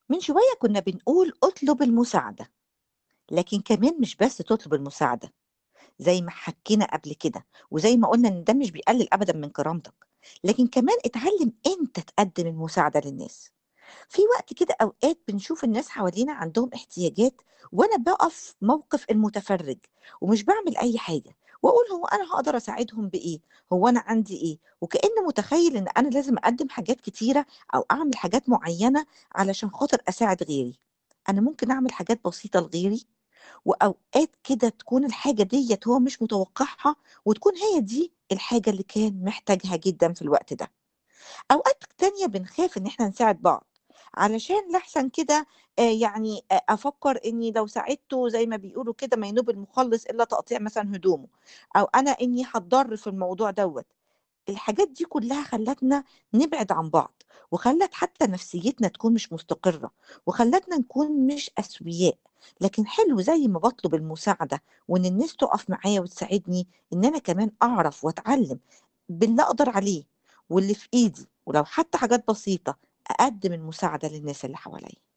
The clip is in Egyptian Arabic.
من شوية كنا بنقول اطلب المساعدة لكن كمان مش بس تطلب المساعدة زي ما حكينا قبل كده وزي ما قلنا ان ده مش بيقلل ابدا من كرامتك لكن كمان اتعلم انت تقدم المساعدة للناس في وقت كده اوقات بنشوف الناس حوالينا عندهم احتياجات وانا بقف موقف المتفرج ومش بعمل اي حاجة واقول هو انا هقدر اساعدهم بايه هو انا عندي ايه وكأنه متخيل ان انا لازم اقدم حاجات كتيرة او اعمل حاجات معينة علشان خاطر اساعد غيري انا ممكن اعمل حاجات بسيطة لغيري وأوقات كده تكون الحاجة ديّة هو مش متوقعها، وتكون هي دي الحاجة اللي كان محتاجها جدًا في الوقت ده. أوقات تانية بنخاف إن إحنا نساعد بعض، علشان لأحسن كده آآ يعني أ أفكّر إني لو ساعدته زي ما بيقولوا كده ما ينوب المخلّص إلا تقطيع مثلًا هدومه، أو أنا إني هاتضر في الموضوع دوّة. الحاجات دي كلها خلّتنا نبعد عن بعض، وخلّت حتى نفسيتنا تكون مش مستقرة، وخلّتنا نكون مش أسوياء، لكن حلو زي ما باطلب المساعدة وإن الناس تُقف معايا وتساعدني، إن أنا كمان أعرف وأتعلم باللي أقدر عليه واللي في إيدي، ولو حتى حاجات بسيطة أقدّم المساعدة للناس اللي حواليّا.